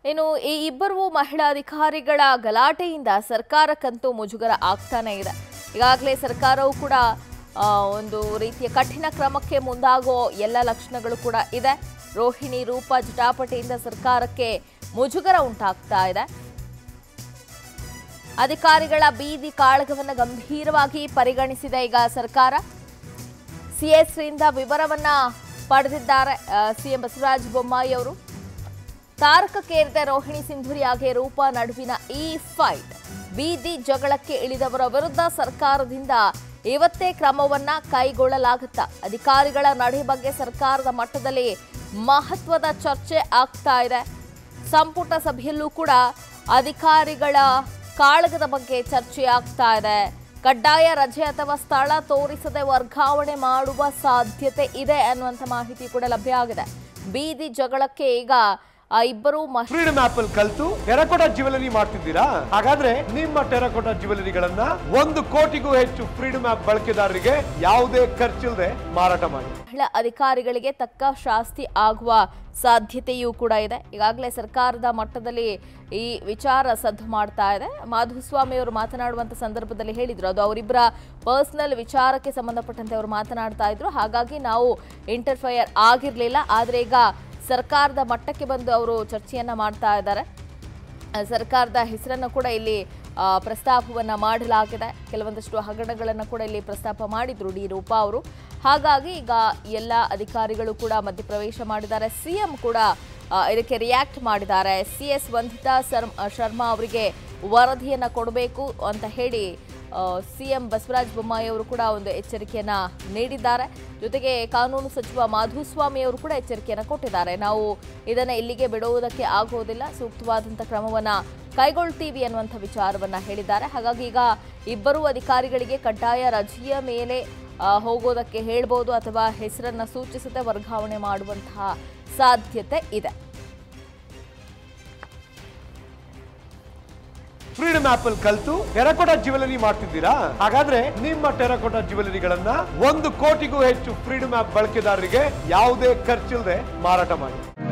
ಇನ್ನು ಈ ಇಬ್ಬರು ಮಹಿಳಾ ಅಧಿಕಾರಿಗಳ ಗಲಾಟೆಯಿಂದ ಸರ್ಕಾರಕ್ಕಂತೂ ಮುಜುಗರ ಆಗ್ತಾನೆ ಇದೆ ಈಗಾಗಲೇ ಸರ್ಕಾರವು ಕೂಡ ಆ, ಒಂದು ರೀತಿಯ ಕಠಿಣ ಕ್ರಮಕ್ಕೆ ಮುಂದಾಗೋ ಎಲ್ಲ ಲಕ್ಷಣಗಳು ಕೂಡ ಇದೆ ರೋಹಿಣಿ ರೂಪ ಜಟಾಪಟಿಯಿಂದ ಸರ್ಕಾರಕ್ಕೆ ಮುಜುಗರ ಉಂಟಾಗ್ತಾ ಇದೆ ಅಧಿಕಾರಿಗಳ ಬೀದಿ ಕಾಳಗವನ್ನು ಗಂಭೀರವಾಗಿ ಪರಿಗಣಿಸಿದೆ ಈಗ ಸರ್ಕಾರ ಸಿಎಸ್ ರಿಂದ ವಿವರವನ್ನ ಪಡೆದಿದ್ದಾರೆ ಸಿಎಂ ಬಸವರಾಜ ಬೊಮ್ಮಾಯಿ ಅವರು ತಾರಕಕ್ಕೇರಿದ ರೋಹಿಣಿ ಸಿಂಧೂರಿ ಹಾಗೆ ರೂಪ ನಡುವಿನ ಈ ಫೈಟ್ ಬೀದಿ ಜಗಳಕ್ಕೆ ಇಳಿದವರ ವಿರುದ್ಧ ಸರ್ಕಾರದಿಂದ ಇವತ್ತೇ ಕ್ರಮವನ್ನ ಕೈಗೊಳ್ಳಲಾಗುತ್ತಾ ಅಧಿಕಾರಿಗಳ ನಡೆ ಬಗ್ಗೆ ಸರ್ಕಾರದ ಮಟ್ಟದಲ್ಲಿ ಮಹತ್ವದ ಚರ್ಚೆ ಆಗ್ತಾ ಇದೆ ಸಂಪುಟ ಸಭೆಯಲ್ಲೂ ಕೂಡ ಅಧಿಕಾರಿಗಳ ಕಾಳಗದ ಬಗ್ಗೆ ಚರ್ಚೆ ಆಗ್ತಾ ಇದೆ ಕಡ್ಡಾಯ ರಜೆ ಅಥವಾ ಸ್ಥಳ ತೋರಿಸದೆ ವರ್ಗಾವಣೆ ಮಾಡುವ ಸಾಧ್ಯತೆ ಇದೆ ಅನ್ನುವಂಥ ಮಾಹಿತಿ ಕೂಡ ಲಭ್ಯ ಆಗಿದೆ ಬೀದಿ ಜಗಳಕ್ಕೆ ಈಗ ಆ ಇಬ್ಬರು ಮಹಿ ಫ್ರೀಡಮ್ ಆಪ್ ಅಲ್ಲಿ ಕಲ್ತು ಟೆರಕೋಟ ಜ್ಯುವೆಲರಿ ಮಾಡ್ತಿದ್ದೀರಾ ಹಾಗಾದ್ರೆ ನಿಮ್ಮ ಟೆರಕೋಟ ಜ್ಯುವೆಲರಿಗಳನ್ನ ಒಂದು ಕೋಟಿಗೂ ಹೆಚ್ಚು ಫ್ರೀಡಮ್ ಆಪ್ ಬಳಕೆದಾರರಿಗೆ ಯಾವುದೇ ಖರ್ಚಿಲ್ಲದೆ ಮಾರಾಟ ಮಾಡಿ ಮಹಿಳಾ ಅಧಿಕಾರಿಗಳಿಗೆ ತಕ್ಕ ಶಾಸ್ತಿ ಆಗುವ ಸಾಧ್ಯತೆಯೂ ಕೂಡ ಇದೆ ಈಗಾಗಲೇ ಸರ್ಕಾರದ ಮಟ್ಟದಲ್ಲಿ ಈ ವಿಚಾರ ಸದ್ದು ಮಾಡ್ತಾ ಇದೆ ಮಾಧುಸ್ವಾಮಿ ಅವರು ಮಾತನಾಡುವಂತ ಸಂದರ್ಭದಲ್ಲಿ ಹೇಳಿದ್ರು ಅದು ಅವರಿಬ್ಬರ ಪರ್ಸನಲ್ ವಿಚಾರಕ್ಕೆ ಸಂಬಂಧಪಟ್ಟಂತೆ ಅವರು ಮಾತನಾಡ್ತಾ ಇದ್ರು ಹಾಗಾಗಿ ನಾವು ಇಂಟರ್ಫೈಯರ್ ಆಗಿರಲಿಲ್ಲ ಆದರೆ ಈಗ ಸರ್ಕಾರದ ಮಟ್ಟಕ್ಕೆ ಬಂದು ಅವರು ಚರ್ಚೆಯನ್ನ ಮಾಡ್ತಾ ಇದ್ದಾರೆ ಆ, ಸರ್ಕಾರದ ಹೆಸರನ್ನು ಕೂಡ ಇಲ್ಲಿ ಆ, ಪ್ರಸ್ತಾಪವನ್ನ ಮಾಡಲಾಗಿದೆ ಕೆಲವೊಂದಷ್ಟು ಹಗರಣಗಳನ್ನು ಕೂಡ ಇಲ್ಲಿ ಪ್ರಸ್ತಾಪ ಮಾಡಿದ್ರು ಡಿ ರೂಪಾ ಅವರು ಹಾಗಾಗಿ ಈಗ ಎಲ್ಲ ಅಧಿಕಾರಿಗಳು ಕೂಡ ಮಧ್ಯಪ್ರವೇಶ ಮಾಡಿದ್ದಾರೆ ಸಿಎಂ ಕೂಡ ಆ, ಇದಕ್ಕೆ ರಿಯಾಕ್ಟ್ ಮಾಡಿದ್ದಾರೆ C S Vandita sir Sharma ಅವರಿಗೆ ವರದಿಯನ್ನ ಕೊಡಬೇಕು ಅಂತ ಹೇಳಿ ಸಿಎಂ ಬಸವರಾಜ ಬೊಮ್ಮಾಯಿ ಅವರು ಕೂಡ ಒಂದು ಎಚ್ಚರಿಕೆಯನ್ನ ನೀಡಿದ್ದಾರೆ ಜೊತೆಗೆ ಕಾನೂನು ಸಚಿವ ಮಾಧುಸ್ವಾಮಿ ಅವರು ಕೂಡ ಎಚ್ಚರಿಕೆಯನ್ನ ಕೊಟ್ಟಿದ್ದಾರೆ ನಾವು ಇದನ್ನ ಇಲ್ಲಿಗೆ ಬಿಡುವುದಕ್ಕೆ ಆಗುವುದಿಲ್ಲ ಸೂಕ್ತವಾದಂಥ ಕ್ರಮವನ್ನ ಕೈಗೊಳ್ತೀವಿ ಅನ್ನುವಂಥ ವಿಚಾರವನ್ನ ಹೇಳಿದ್ದಾರೆ ಹಾಗಾಗಿ ಈಗ ಇಬ್ಬರು ಅಧಿಕಾರಿಗಳಿಗೆ ಕಡ್ಡಾಯ ರಜೆಯ ಮೇಲೆ ಆ, ಹೋಗೋದಕ್ಕೆ ಹೇಳ್ಬೋದು ಅಥವಾ ಹೆಸರನ್ನ ಸೂಚಿಸದೆ ವರ್ಗಾವಣೆ ಮಾಡುವಂತಹ ಸಾಧ್ಯತೆ ಇದೆ ಫ್ರೀಡಮ್ ಆಪ್ ಅಲ್ಲಿ ಕಲ್ತು ಟೆರಕೋಟ ಜ್ಯುವೆಲರಿ ಮಾಡ್ತಿದ್ದೀರಾ ಹಾಗಾದ್ರೆ ನಿಮ್ಮ ಟೆರಕೋಟ ಜ್ಯುವೆಲರಿಗಳನ್ನ ಒಂದು ಕೋಟಿಗೂ ಹೆಚ್ಚು ಫ್ರೀಡಮ್ ಆಪ್ ಬಳಕೆದಾರರಿಗೆ ಯಾವುದೇ ಖರ್ಚಿಲ್ಲದೆ ಮಾರಾಟ ಮಾಡಿ